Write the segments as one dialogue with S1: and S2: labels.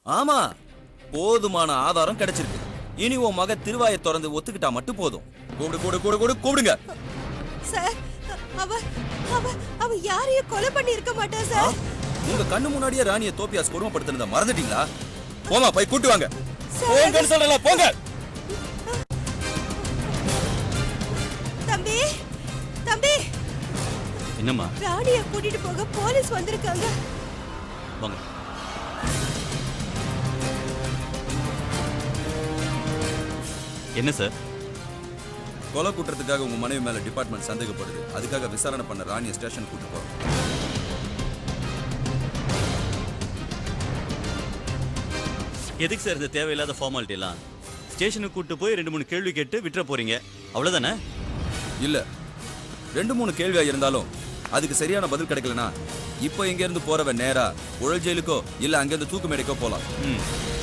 S1: ஆமா போதுமான ஆதாரம் கிடைச்சிருக்கு இனி உன் மக திருவாயை திறந்து ஒத்துக்கிட்டா மட்டும் போதும் கூப்பிடு கூடு கூடு கூடு கூப்பிடுங்க
S2: சார் அவ அவ அவ யாரையும் கொலை பண்ணி இருக்க மாட்டா
S1: ஆ?
S2: சார்
S1: உங்க கண்ணு முன்னாடியே ராணிய தோப்பியாஸ் கொடுமைப்படுத்தினத மறந்துட்டீங்களா போமா போய் கூட்டு வாங்க
S2: சார்.
S1: போங்கன்னு சொல்லல போங்க
S2: தம்பி தம்பி
S3: என்னம்மா
S2: ராணிய கூட்டிட்டு போக போலீஸ் வந்திருக்காங்க
S3: வாங்க என்ன சார்
S1: கொலை குற்றத்துக்காக உங்க மனைவி மேல டிபார்ட்மெண்ட் சந்தேகப்படுது அதுக்காக விசாரணை பண்ண ராணிய ஸ்டேஷன் கூட்டு போறோம்
S3: எதுக்கு சார் இந்த தேவையில்லாத ஃபார்மாலிட்டி எல்லாம் ஸ்டேஷனுக்கு கூட்டு போய் ரெண்டு மூணு கேள்வி கேட்டு விட்டுற போறீங்க அவ்வளவுதானே
S1: இல்ல ரெண்டு மூணு கேள்வியா இருந்தாலும் அதுக்கு சரியான பதில் கிடைக்கலனா இப்போ இங்க இருந்து போறவன் நேரா உழல் ஜெயிலுக்கோ இல்ல அங்க இருந்து தூக்கு மேடைக்கோ போலாம்
S3: ம்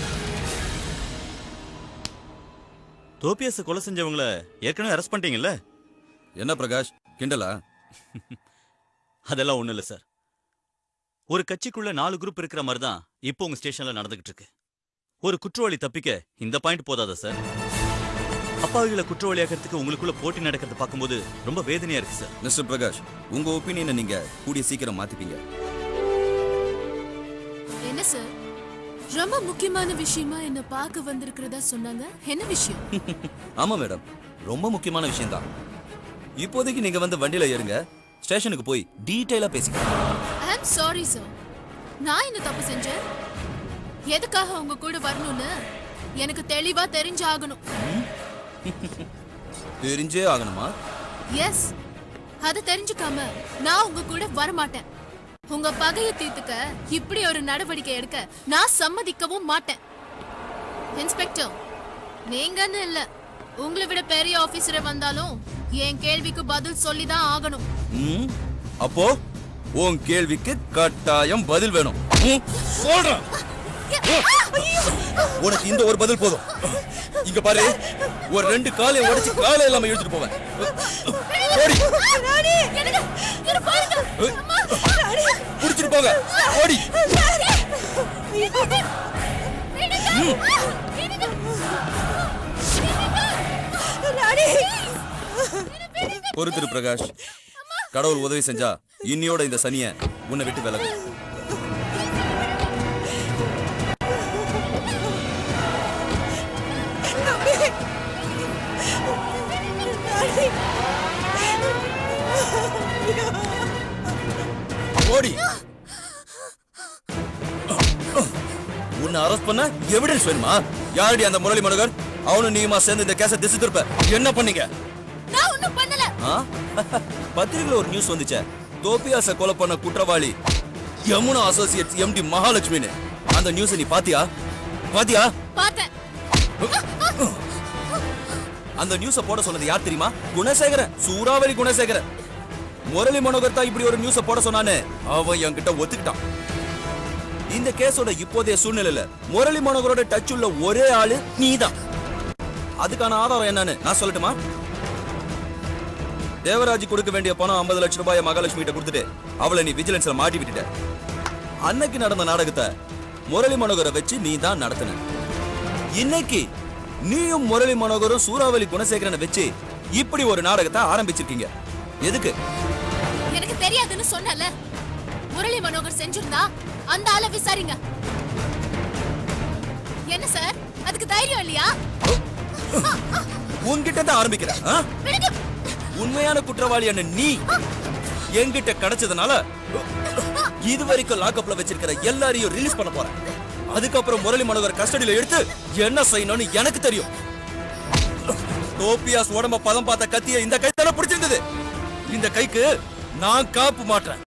S3: தோப்பியாச கொலை செஞ்சவங்கள ஏற்கனவே அரெஸ்ட் பண்ணிட்டீங்கல்ல
S1: என்ன பிரகாஷ் கிண்டலா
S3: அதெல்லாம் ஒண்ணும் இல்ல சார் ஒரு கட்சிக்குள்ள நாலு குரூப் இருக்கிற மாதிரி தான் இப்போ உங்க ஸ்டேஷன்ல நடந்துகிட்டு இருக்கு ஒரு குற்றவாளி தப்பிக்க இந்த பாயிண்ட் போதாதா சார் அப்பாவிகளை குற்றவாளியாக்கிறதுக்கு உங்களுக்குள்ள போட்டி நடக்கிறத பார்க்கும்போது ரொம்ப வேதனையா இருக்கு சார்
S1: மிஸ்டர் பிரகாஷ் உங்க ஒப்பீனியனை நீங்க கூடிய சீக்கிரம் மாத்திப்பீங்க
S4: என்ன சார் ரொம்ப முக்கியமான விஷயமா என்ன பார்க்க வந்திருக்கிறதா சொன்னாங்க என்ன விஷயம்
S1: ஆமா மேடம் ரொம்ப முக்கியமான விஷயம்தான் இப்போதைக்கு நீங்க வந்து வண்டியில ஏறுங்க ஸ்டேஷனுக்கு போய் டீடைலா பேசிக்கலாம்
S4: ஐ அம் சாரி சார் நான் என்ன தப்பு செஞ்சேன் எதுக்காக உங்க கூட வரணும்னு எனக்கு தெளிவா தெரிஞ்சாகணும்
S1: தெரிஞ்சே ஆகணுமா
S4: எஸ் அது தெரிஞ்சுக்காம நான் உங்க கூட வரமாட்டேன் உங்க பகைய தீர்த்துக்க இப்படி ஒரு நடவடிக்கை எடுக்க நான் சம்மதிக்கவும் மாட்டேன் இன்ஸ்பெக்டர் நீங்கன்னு இல்ல உங்களை விட பெரிய ஆபீசர் வந்தாலும் என் கேள்விக்கு பதில் சொல்லி தான் ஆகணும்
S1: ம், அப்போ உன் கேள்விக்கு கட்டாயம் பதில் வேணும் ம், சொல்றேன் உனக்கு இந்த ஒரு பதில் போதும் இங்க பாரு ஒரு ரெண்டு காலையை உடைச்சு காலை இல்லாம இழுத்துட்டு போவேன் ஓடி
S2: ராணி
S4: என்னங்க, என்ன பாருங்க. அம்மா,
S1: புடிச்சிட்டு போங்க ஓடி
S4: என்னங்க, என்னங்க,
S2: ராணி
S1: பொறுத்திரு பிரகாஷ் கடவுள் உதவி செஞ்சா இன்னியோட இந்த சனிய உன்னை விட்டு விலகும் ஓடி உன்னை அரெஸ்ட் பண்ண எவிடன்ஸ் வேணுமா யாரடி அந்த முரளி மனோகர் அவனும் நீயுமா சேர்ந்து இந்த கேஸை திசை திருப்ப என்ன பண்ணீங்க
S4: நான் ஒண்ணும் பண்ணல
S1: ஆ? பத்திரிகையில ஒரு நியூஸ் வந்துச்சே தோப்பியாச கொலை பண்ண குற்றவாளி யமுனா அசோசியேட்ஸ் எம்டி மகாலட்சுமின்னு அந்த நியூஸ் நீ பாத்தியா பாத்தியா
S4: பார்த்தேன்
S1: அந்த நியூஸ போட சொன்னது யார் தெரியுமா குணசேகரன் சூறாவளி குணசேகரன் முரளி மனோகர் தான் இப்படி ஒரு நியூஸ போட சொன்னானே அவன் என்கிட்ட ஒத்துக்கிட்டான் இந்த கேஸோட இப்போதைய சூழ்நிலையில முரளி மனோகரோட டச் உள்ள ஒரே ஆளு நீதான் அதுக்கான ஆதாரம் என்னன்னு நான் சொல்லட்டுமா தேவராஜ் கொடுக்க வேண்டிய பணம் 50 லட்சம் ரூபாய் மகாலட்சுமி கிட்ட கொடுத்துட்டு அவளை நீ விஜிலன்ஸ்ல மாட்டி விட்டுட்ட அன்னைக்கு நடந்த நாடகத்தை முரளி மனோகரை வச்சு நீ தான் நடத்தின இன்னைக்கு நீயும் முரளி மனோகரும் சூறாவளி குணசேகரனை வச்சு இப்படி ஒரு நாடகத்தை ஆரம்பிச்சிருக்கீங்க எதுக்கு
S4: எனக்கு தெரியாதுன்னு சொன்னல முரளி மனோகர் செஞ்சிருந்தா அந்த ஆளை விசாரிங்க என்ன சார் அதுக்கு தைரியம் இல்லையா
S1: உன்கிட்ட தான் ஆரம்பிக்கிற ஆ?
S4: விடுங்க.
S1: உண்மையான குற்றவாளியான நீ என்கிட்ட கிடைச்சதுனால இது வரைக்கும் லாக்அப்ல வச்சிருக்கிற எல்லாரையும் ரிலீஸ் பண்ண போறேன் அதுக்கப்புறம் முரளி மனோகர் கஸ்டடியில எடுத்து என்ன செய்யணும்னு எனக்கு தெரியும் டோப்பியாஸ் உடம்ப பதம் பார்த்த கத்திய இந்த கைத்தால பிடிச்சிருந்தது இந்த கைக்கு நான் காப்பு மாட்டேன்